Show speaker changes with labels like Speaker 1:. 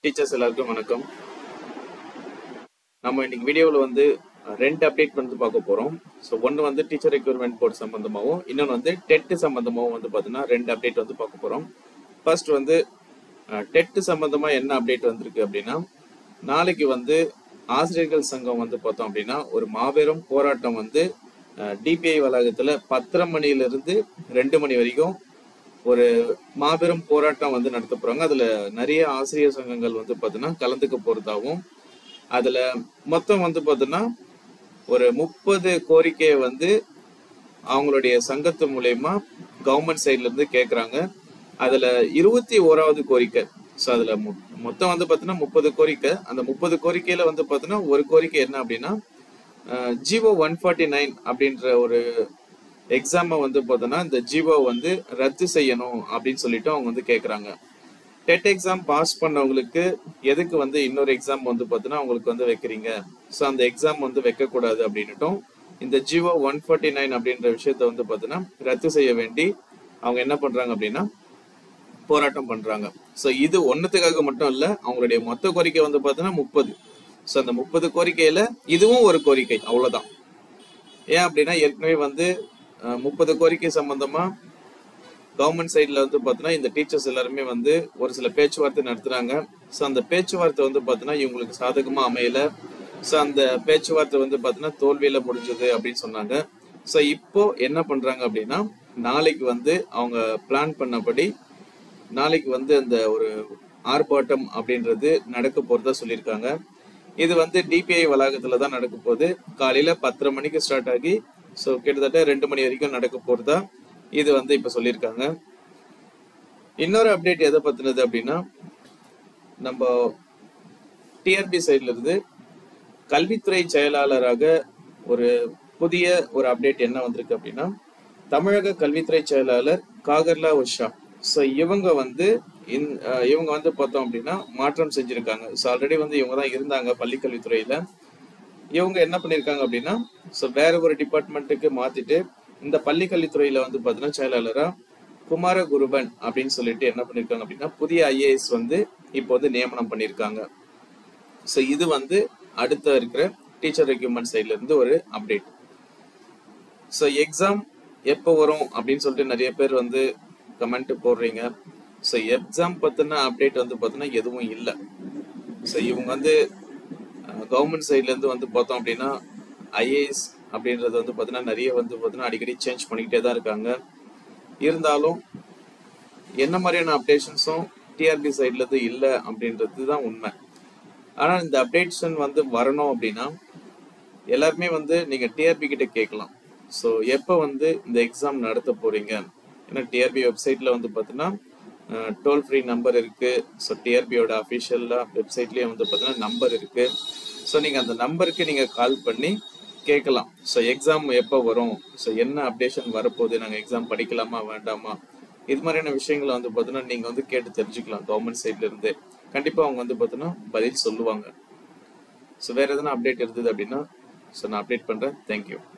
Speaker 1: teachers எல்லாருக்கும் வணக்கம் நம்ம இன்னைக்கு வீடியோவில் வந்து ரெண்டு அப்டேட் வந்து பார்க்க போகிறோம் ஸோ ஒன்று வந்து டீச்சர் ரெக்யூர்மெண்ட் போர்ட் சம்மந்தமாகவும் இன்னொன்று வந்து டெட் சம்மந்தமாகவும் வந்து பார்த்தீங்கன்னா ரெண்டு அப்டேட் வந்து பார்க்க போகிறோம் ஃபர்ஸ்ட் வந்து டெட் சம்மந்தமாக என்ன அப்டேட் வந்திருக்கு அப்படின்னா நாளைக்கு வந்து ஆசிரியர்கள் சங்கம் வந்து பார்த்தோம் அப்படின்னா ஒரு மாபெரும் போராட்டம் வந்து டிபிஐ வளாகத்தில் பத்தரை மணியிலிருந்து ரெண்டு மணி வரைக்கும் ஒரு மாபெரும் போராட்டம் வந்து நடத்த போறாங்க அதுல நிறைய ஆசிரியர் சங்கங்கள் வந்து பார்த்தீங்கன்னா கலந்துக்க போறதாகவும் அதுல மொத்தம் வந்து பார்த்தீங்கன்னா ஒரு முப்பது கோரிக்கையை வந்து அவங்களுடைய சங்கத்து மூலயமா கவர்மெண்ட் சைட்ல இருந்து கேட்குறாங்க அதுல இருபத்தி ஓராவது கோரிக்கை ஸோ அதுல மொ- மொத்தம் வந்து பார்த்தீங்கன்னா முப்பது கோரிக்கை அந்த முப்பது கோரிக்கையில வந்து பார்த்தீங்கன்னா ஒரு கோரிக்கை என்ன அப்படின்னா ஜிஓ ஒன் ஃபார்ட்டி நைன் அப்படின்ற ஒரு எக்ஸாமை வந்து பார்த்தோன்னா இந்த ஜிஓ வந்து ரத்து செய்யணும் அப்படின்னு சொல்லிட்டு அவங்க வந்து கேட்குறாங்க டெட் எக்ஸாம் பாஸ் பண்ணவங்களுக்கு எதுக்கு வந்து இன்னொரு எக்ஸாம் வந்து பார்த்தோன்னா அவங்களுக்கு வந்து வைக்கிறீங்க ஸோ அந்த எக்ஸாம் வந்து வைக்கக்கூடாது அப்படின்னுட்டும் இந்த ஜிஓ ஒன் ஃபார்ட்டி நைன் அப்படின்ற விஷயத்த வந்து பார்த்தோன்னா ரத்து செய்ய வேண்டி அவங்க என்ன பண்றாங்க அப்படின்னா போராட்டம் பண்றாங்க ஸோ இது ஒன்றுத்துக்காக மட்டும் இல்லை அவங்களுடைய மொத்த கோரிக்கை வந்து பார்த்தோன்னா முப்பது ஸோ அந்த முப்பது கோரிக்கையில இதுவும் ஒரு கோரிக்கை அவ்வளவுதான் ஏன் அப்படின்னா ஏற்கனவே வந்து முப்பது கோரிக்கை சம்பந்தமா கவர்மெண்ட் சைட்ல வந்து பார்த்தோன்னா இந்த டீச்சர்ஸ் எல்லாருமே வந்து ஒரு சில பேச்சுவார்த்தை நடத்துறாங்க ஸோ அந்த பேச்சுவார்த்தை வந்து பார்த்தோன்னா இவங்களுக்கு சாதகமா அமையல ஸோ அந்த பேச்சுவார்த்தை வந்து பார்த்தோன்னா தோல்வியில முடிஞ்சது அப்படின்னு சொன்னாங்க ஸோ இப்போ என்ன பண்றாங்க அப்படின்னா நாளைக்கு வந்து அவங்க பிளான் பண்ணபடி நாளைக்கு வந்து அந்த ஒரு ஆர்ப்பாட்டம் அப்படின்றது நடக்க போறதா சொல்லியிருக்காங்க இது வந்து டிபிஐ வளாகத்துல தான் நடக்க போகுது காலையில பத்தரை மணிக்கு ஸ்டார்ட் ஆகி ஸோ கிட்டத்தட்ட ரெண்டு மணி வரைக்கும் நடக்க போறதா இது வந்து இப்ப சொல்லியிருக்காங்க இன்னொரு அப்டேட் எதை பத்தினது அப்படின்னா நம்ம டிஆர்பி சைட்ல இருந்து கல்வித்துறை செயலாளராக ஒரு புதிய ஒரு அப்டேட் என்ன வந்திருக்கு அப்படின்னா தமிழக கல்வித்துறை செயலாளர் காகர்லா உஷா ஸோ இவங்க வந்து இந்- அஹ் இவங்க வந்து பார்த்தோம் அப்படின்னா மாற்றம் செஞ்சிருக்காங்க ஸோ ஆல்ரெடி வந்து இவங்க தான் இருந்தாங்க பள்ளி கல்வித்துறையில இவங்க என்ன பண்ணியிருக்காங்க அப்படின்னா ஸோ வேற ஒரு டிபார்ட்மெண்ட்டுக்கு மாத்திட்டு இந்த பள்ளி கல்வித்துறையில வந்து பார்த்தீங்கன்னா செயலாளரா குமார குருபன் அப்படின்னு சொல்லிட்டு என்ன பண்ணியிருக்காங்க அப்படின்னா புதிய ஐஏஎஸ் வந்து இப்போ வந்து நியமனம் பண்ணியிருக்காங்க ஸோ இது வந்து அடுத்த இருக்கிற டீச்சர் ரெக்யூப்மெண்ட் சைட்ல இருந்து ஒரு அப்டேட் ஸோ எக்ஸாம் எப்போ வரும் அப்படின்னு சொல்லிட்டு நிறைய பேர் வந்து கமெண்ட் போடுறீங்க ஸோ எக்ஸாம் பத்தின அப்டேட் வந்து பார்த்தீங்கன்னா எதுவும் இல்லை ஸோ இவங்க வந்து கவர்மெண்ட் சைட்ல இருந்து வந்து பார்த்தோம் அப்படின்னா ஐஏஎஸ் அப்படின்றது வந்து பார்த்தீங்கன்னா நிறைய வந்து பார்த்தீங்கன்னா அடிக்கடி சேஞ்ச் பண்ணிக்கிட்டே தான் இருக்காங்க இருந்தாலும் என்ன மாதிரியான அப்டேஷன்ஸும் டிஆர்பி சைட்ல இருந்து இல்லை அப்படின்றது தான் உண்மை ஆனால் இந்த அப்டேஷன் வந்து வரணும் அப்படின்னா எல்லாருமே வந்து நீங்க டிஆர்பி கிட்ட கேட்கலாம் ஸோ எப்போ வந்து இந்த எக்ஸாம் நடத்த போறீங்க ஏன்னா டிஆர்பி வெப்சைட்ல வந்து பார்த்தீங்கன்னா டோல் ஃப்ரீ நம்பர் இருக்கு ஸோ டிஆர்பியோட அஃபிஷியலாக வெப்சைட்லேயே வந்து பார்த்தீங்கன்னா நம்பர் இருக்கு ஸோ நீங்கள் அந்த நம்பருக்கு நீங்கள் கால் பண்ணி கேட்கலாம் ஸோ எக்ஸாம் எப்போ வரும் ஸோ என்ன அப்டேஷன் வரப்போகுது நாங்கள் எக்ஸாம் படிக்கலாமா வேண்டாமா இது மாதிரியான விஷயங்களை வந்து பார்த்தீங்கன்னா நீங்கள் வந்து கேட்டு தெரிஞ்சுக்கலாம் கவர்மெண்ட் சைட்ல இருந்து கண்டிப்பாக அவங்க வந்து பார்த்தீங்கன்னா பதில் சொல்லுவாங்க ஸோ வேற எதனா அப்டேட் இருந்தது அப்படின்னா ஸோ நான் அப்டேட் பண்ணுறேன் தேங்க்யூ